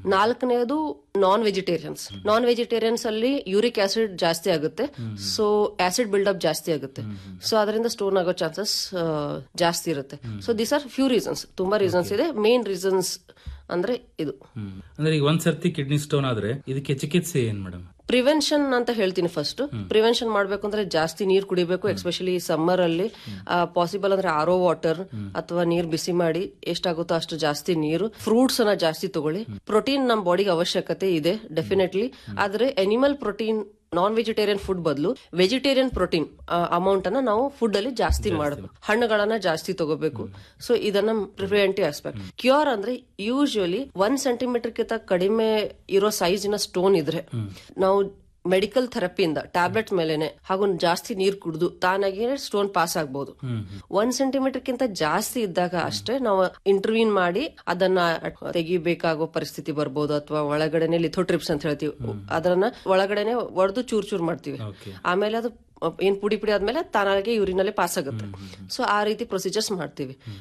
ನಾಲ್ಕನೇದು non vegetarians non vegetarians ಅಲ್ಲಿ uric acid ಜಾಸ್ತಿ ಆಗುತ್ತೆ ಸೊ ಆಸಿಡ್ ಬಿಲ್ಡಪ್ ಜಾಸ್ತಿ ಆಗುತ್ತೆ ಸೊ ಅದರಿಂದ ಸ್ಟೋನ್ ಆಗೋ ಚಾನ್ಸಸ್ ಜಾಸ್ತಿ ಇರುತ್ತೆ so this are few reasons ತುಂಬಾ ರೀಸನ್ಸ್ ಇದೆ ಮೇನ್ ರೀಸನ್ಸ್ ಅಂದ್ರೆ ಇದು ಹ್ಮ್. ಅಂದ್ರೆ ಈಗ ಒಂದ್ ಸರ್ತಿ ಕಿಡ್ನಿ ಸ್ಟೋನ್ ಆದ್ರೆ ಇದಕ್ಕೆ ಚಿಕಿತ್ಸೆ ಏನ್ ಮೇಡಮ್ ಪ್ರಿವೆನ್ಷನ್ ಅಂತ ಹೇಳ್ತೀನಿ ಫಸ್ಟ್ ಪ್ರಿವೆನ್ಷನ್ ಮಾಡ್ಬೇಕು ಅಂದ್ರೆ ಜಾಸ್ತಿ ನೀರ್ ಕುಡಿಬೇಕು ಎಸ್ಪೆಷಲಿ ಸಮ್ಮರ್ ಅಲ್ಲಿ ಪಾಸಿಬಲ್ ಅಂದ್ರೆ ಆರೋ ವಾಟರ್ ಅಥವಾ ನೀರ್ ಬಿಸಿ ಮಾಡಿ ಎಷ್ಟಾಗುತ್ತೋ ಅಷ್ಟು ಜಾಸ್ತಿ ನೀರು ಫ್ರೂಟ್ಸ್ ಅನ್ನ ಜಾಸ್ತಿ ತಗೊಳ್ಳಿ ಪ್ರೋಟೀನ್ ನಮ್ ಬಾಡಿಗೆ ಅವಶ್ಯಕತೆ ಇದೆ ಡೆಫಿನೆಟ್ಲಿ ಆದ್ರೆ animal protein non vegetarian food ಬದಲು ವೆಜಿಟೇರಿಯನ್ ಪ್ರೋಟೀನ್ ಅಮೌಂಟ್ ಅನ್ನ ನಾವು ಫುಡ್ ಅಲ್ಲಿ ಜಾಸ್ತಿ ಮಾಡಬೇಕು ಹಣ್ಣುಗಳನ್ನ ಜಾಸ್ತಿ ತಗೋಬೇಕು ಸೊ ಇದನ್ನ ಪ್ರಿವೆಂಟಿವ್ ಆಸ್ಪೆಕ್ಟ್ ಕ್ಯೂರ್ ಅಂದ್ರೆ ಯೂಶುವಲಿ ಒನ್ ಸೆಂಟಿಮೀಟರ್ ಕಿಂತ ಕಡಿಮೆ ಇರೋ ಸೈಜಿನ ಸ್ಟೋನ್ ಇದ್ರೆ ನಾವು ಮೆಡಿಕಲ್ ಥೆರಪಿಯಿಂದ ಟ್ಯಾಬ್ಲೆಟ್ ಮೇಲೆನೆ ಹಾಗೂ ಜಾಸ್ತಿ ನೀರ್ ಕುಡಿದು ತಾನಾಗಿ ಸ್ಟೋನ್ ಪಾಸ್ ಆಗ್ಬಹುದು ಒನ್ ಸೆಂಟಿಮೀಟರ್ ಕಿಂತ ಜಾಸ್ತಿ ಇದ್ದಾಗ ಅಷ್ಟೇ ನಾವು ಇಂಟರ್ವ್ಯೂನ್ ಮಾಡಿ ಅದನ್ನ ತೆಗಿಬೇಕಾಗೋ ಪರಿಸ್ಥಿತಿ ಬರ್ಬೋದು ಅಥವಾ ಒಳಗಡೆನೆ ಲಿಥೋಟ್ರಿಪ್ಸ್ ಅಂತ ಹೇಳ್ತೀವಿ ಅದನ್ನ ಒಳಗಡೆನೆ ಒಡೆದು ಚೂರ್ ಚೂರ್ ಮಾಡ್ತೀವಿ ಓಕೆ ಆಮೇಲೆ ಅದು ಏನ್ ಪುಡಿ ಪುಡಿ ಆದ್ಮೇಲೆ ತಾನಾಗೆ ಯೂರಿನಲ್ಲಿ ಪಾಸ್ ಆಗುತ್ತೆ ಸೊ ಆ ರೀತಿ ಪ್ರೊಸೀಜರ್ಸ್ ಮಾಡ್ತೀವಿ